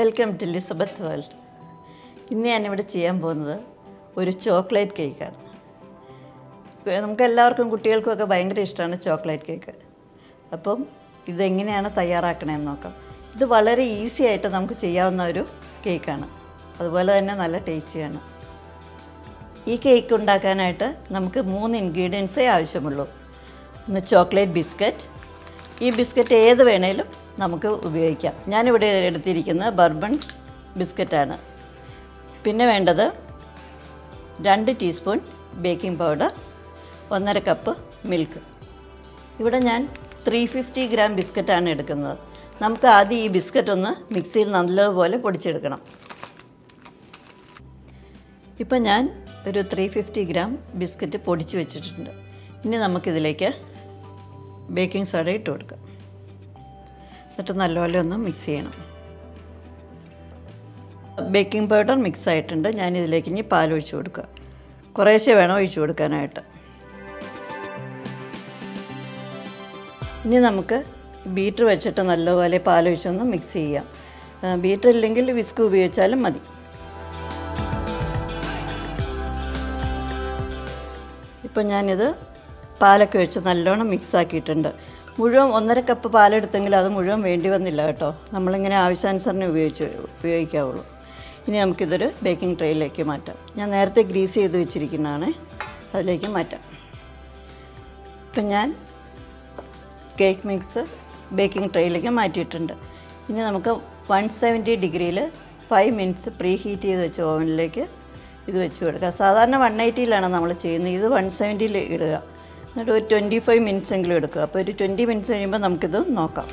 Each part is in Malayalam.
വെൽക്കം ടു ലിസബത്ത് വേൾഡ് ഇന്ന് ഞാനിവിടെ ചെയ്യാൻ പോകുന്നത് ഒരു ചോക്ലേറ്റ് കേക്കാണ് നമുക്ക് എല്ലാവർക്കും കുട്ടികൾക്കും ഒക്കെ ഭയങ്കര ഇഷ്ടമാണ് ചോക്ലേറ്റ് കേക്ക് അപ്പം ഇതെങ്ങനെയാണ് തയ്യാറാക്കണമെന്ന് നോക്കാം ഇത് വളരെ ഈസി ആയിട്ട് നമുക്ക് ചെയ്യാവുന്ന ഒരു കേക്കാണ് അതുപോലെ തന്നെ നല്ല ടേസ്റ്റിയാണ് ഈ കേക്ക് ഉണ്ടാക്കാനായിട്ട് നമുക്ക് മൂന്ന് ഇൻഗ്രീഡിയൻസേ ആവശ്യമുള്ളൂ ഒന്ന് ചോക്ലേറ്റ് ബിസ്ക്കറ്റ് ഈ ബിസ്ക്കറ്റ് ഏത് വേണേലും നമുക്ക് ഉപയോഗിക്കാം ഞാനിവിടെ എടുത്തിരിക്കുന്നത് ബർബൺ ബിസ്ക്കറ്റാണ് പിന്നെ വേണ്ടത് രണ്ട് ടീസ്പൂൺ ബേക്കിംഗ് പൗഡർ ഒന്നര കപ്പ് മിൽക്ക് ഇവിടെ ഞാൻ ത്രീ ഫിഫ്റ്റി ഗ്രാം ബിസ്ക്കറ്റാണ് എടുക്കുന്നത് നമുക്ക് ആദ്യം ഈ ബിസ്ക്കറ്റ് ഒന്ന് മിക്സിയിൽ നല്ലതുപോലെ പൊടിച്ചെടുക്കണം ഇപ്പം ഞാൻ ഒരു ത്രീ ഫിഫ്റ്റി ഗ്രാം ബിസ്ക്കറ്റ് പൊടിച്ച് വെച്ചിട്ടുണ്ട് ഇനി നമുക്കിതിലേക്ക് ബേക്കിംഗ് സോഡ ഇട്ട് കൊടുക്കാം എന്നിട്ട് നല്ലപോലെ ഒന്ന് മിക്സ് ചെയ്യണം ബേക്കിംഗ് പൗഡർ മിക്സ് ആയിട്ടുണ്ട് ഞാൻ ഇതിലേക്ക് ഇനി പാൽ ഒഴിച്ച് കൊടുക്കുക കുറേശ്ശെ വേണം ഒഴിച്ച് കൊടുക്കാനായിട്ട് ഇനി നമുക്ക് ബീറ്റർ വെച്ചിട്ട് നല്ലപോലെ പാലൊഴിച്ചൊന്ന് മിക്സ് ചെയ്യാം ബീറ്റർ ഇല്ലെങ്കിൽ വിസ്ക് ഉപയോഗിച്ചാലും മതി ഇപ്പം ഞാനിത് പാലൊക്കെ വെച്ച് നല്ലോണം മിക്സ് ആക്കിയിട്ടുണ്ട് മുഴുവൻ ഒന്നര കപ്പ് പാലെടുത്തെങ്കിൽ അത് മുഴുവൻ വേണ്ടി വന്നില്ല കേട്ടോ നമ്മളിങ്ങനെ ആവശ്യാനുസരണം ഉപയോഗിച്ച് ഉപയോഗിക്കാവുള്ളൂ ഇനി നമുക്കിതൊരു ബേക്കിംഗ് ട്രേയിലേക്ക് മാറ്റാം ഞാൻ നേരത്തെ ഗ്രീസ് ചെയ്ത് വെച്ചിരിക്കുന്നതാണ് അതിലേക്ക് മാറ്റാം ഇപ്പം ഞാൻ കേക്ക് മിക്സ് ബേക്കിംഗ് ട്രേയിലേക്ക് മാറ്റിയിട്ടുണ്ട് ഇനി നമുക്ക് വൺ സെവൻറ്റി ഡിഗ്രിയിൽ ഫൈവ് മിനിറ്റ്സ് പ്രീ ഹീറ്റ് ചെയ്ത് വെച്ച ഓവനിലേക്ക് ഇത് വെച്ച് കൊടുക്കുക സാധാരണ വൺ എയ്റ്റിയിലാണ് നമ്മൾ ചെയ്യുന്നത് ഇത് വൺ സെവൻറ്റിയിൽ ഇടുക എന്നിട്ട് ഒരു ട്വൻറ്റി ഫൈവ് മിനിറ്റ്സ് എങ്കിലും എടുക്കുക അപ്പോൾ ഒരു ട്വൻറ്റി മിനിറ്റ്സ് കഴിയുമ്പോൾ നമുക്കിത് നോക്കാം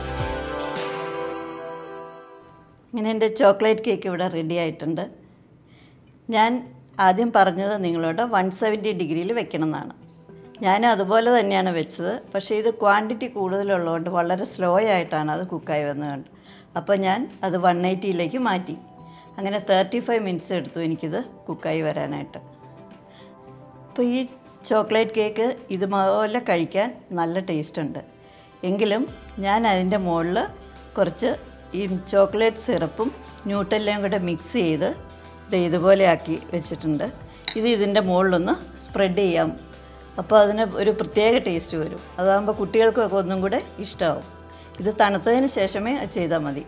ഇങ്ങനെ എൻ്റെ ചോക്ലേറ്റ് കേക്ക് ഇവിടെ റെഡി ആയിട്ടുണ്ട് ഞാൻ ആദ്യം പറഞ്ഞത് നിങ്ങളോട് വൺ സെവൻറ്റി ഡിഗ്രിയിൽ വെക്കണം എന്നാണ് ഞാനും അതുപോലെ തന്നെയാണ് വെച്ചത് പക്ഷേ ഇത് ക്വാണ്ടിറ്റി കൂടുതലുള്ളതുകൊണ്ട് വളരെ സ്ലോ ആയിട്ടാണ് അത് കുക്കായി വന്നത് കണ്ട് അപ്പോൾ ഞാൻ അത് വൺ എയ്റ്റിയിലേക്ക് മാറ്റി അങ്ങനെ തേർട്ടി ഫൈവ് മിനിറ്റ്സ് എടുത്തു എനിക്കിത് കുക്കായി വരാനായിട്ട് അപ്പോൾ ഈ ചോക്ലേറ്റ് കേക്ക് ഇതുപോലെ കഴിക്കാൻ നല്ല ടേസ്റ്റ് ഉണ്ട് എങ്കിലും ഞാൻ അതിൻ്റെ മുകളിൽ കുറച്ച് ഈ ചോക്ലേറ്റ് സിറപ്പും ന്യൂട്ടെല്ലാം കൂടെ മിക്സ് ചെയ്ത് ഇത് ഇതുപോലെ ആക്കി വെച്ചിട്ടുണ്ട് ഇത് ഇതിൻ്റെ മുകളിലൊന്ന് സ്പ്രെഡ് ചെയ്യാം അപ്പോൾ അതിന് ഒരു പ്രത്യേക ടേസ്റ്റ് വരും അതാകുമ്പോൾ കുട്ടികൾക്കൊക്കെ ഒന്നും കൂടെ ഇഷ്ടമാവും ഇത് തണുത്തതിന് ശേഷമേ അത് ചെയ്താൽ മതി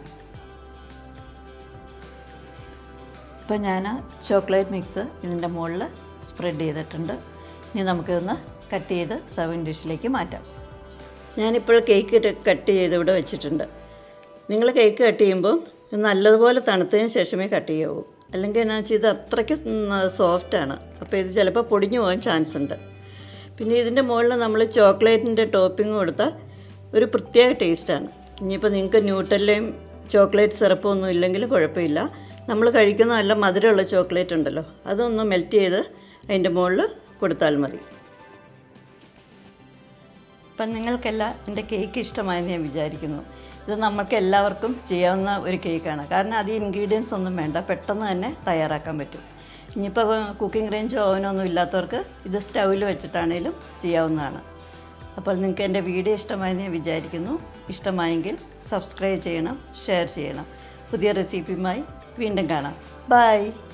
ഇപ്പം ഞാൻ ചോക്ലേറ്റ് മിക്സ് ഇതിൻ്റെ മുകളിൽ സ്പ്രെഡ് ചെയ്തിട്ടുണ്ട് ഇനി നമുക്കിതൊന്ന് കട്ട് ചെയ്ത് സെവൻ ഡിഷിലേക്ക് മാറ്റാം ഞാനിപ്പോൾ കേക്ക് കട്ട് ചെയ്ത് ഇവിടെ വെച്ചിട്ടുണ്ട് നിങ്ങൾ കേക്ക് കട്ട് ചെയ്യുമ്പോൾ ഇത് നല്ലതുപോലെ തണുത്തതിന് ശേഷമേ കട്ട് ചെയ്യാവൂ അല്ലെങ്കിൽ എന്നാ വെച്ചാൽ ഇത് അത്രയ്ക്ക് സോഫ്റ്റാണ് അപ്പോൾ ഇത് ചിലപ്പോൾ പൊടിഞ്ഞു പോകാൻ ചാൻസ് ഉണ്ട് പിന്നെ ഇതിൻ്റെ മുകളിൽ നമ്മൾ ചോക്ലേറ്റിൻ്റെ ടോപ്പിംഗ് കൊടുത്താൽ ഒരു പ്രത്യേക ടേസ്റ്റാണ് ഇനിയിപ്പോൾ നിങ്ങൾക്ക് ന്യൂട്ടല്ലയും ചോക്ലേറ്റ് സിറപ്പും ഒന്നും ഇല്ലെങ്കിൽ കുഴപ്പമില്ല നമ്മൾ കഴിക്കുന്ന നല്ല മധുരമുള്ള ചോക്ലേറ്റ് ഉണ്ടല്ലോ അതൊന്ന് മെൽറ്റ് ചെയ്ത് അതിൻ്റെ മുകളിൽ കൊടുത്താൽ മതി അപ്പം നിങ്ങൾക്കെല്ലാം എൻ്റെ കേക്ക് ഇഷ്ടമായെന്ന് ഞാൻ വിചാരിക്കുന്നു ഇത് നമുക്ക് എല്ലാവർക്കും ചെയ്യാവുന്ന ഒരു കേക്കാണ് കാരണം അത് ഇൻഗ്രീഡിയൻസ് ഒന്നും വേണ്ട പെട്ടെന്ന് തന്നെ തയ്യാറാക്കാൻ പറ്റും ഇനിയിപ്പോൾ കുക്കിംഗ് റേഞ്ചോ ഓവനൊന്നും ഇല്ലാത്തവർക്ക് ഇത് സ്റ്റൗവിൽ വെച്ചിട്ടാണേലും ചെയ്യാവുന്നതാണ് അപ്പോൾ നിങ്ങൾക്ക് എൻ്റെ വീഡിയോ ഇഷ്ടമായെന്ന് ഞാൻ വിചാരിക്കുന്നു ഇഷ്ടമായെങ്കിൽ സബ്സ്ക്രൈബ് ചെയ്യണം ഷെയർ ചെയ്യണം പുതിയ റെസിപ്പിയുമായി വീണ്ടും കാണാം ബൈ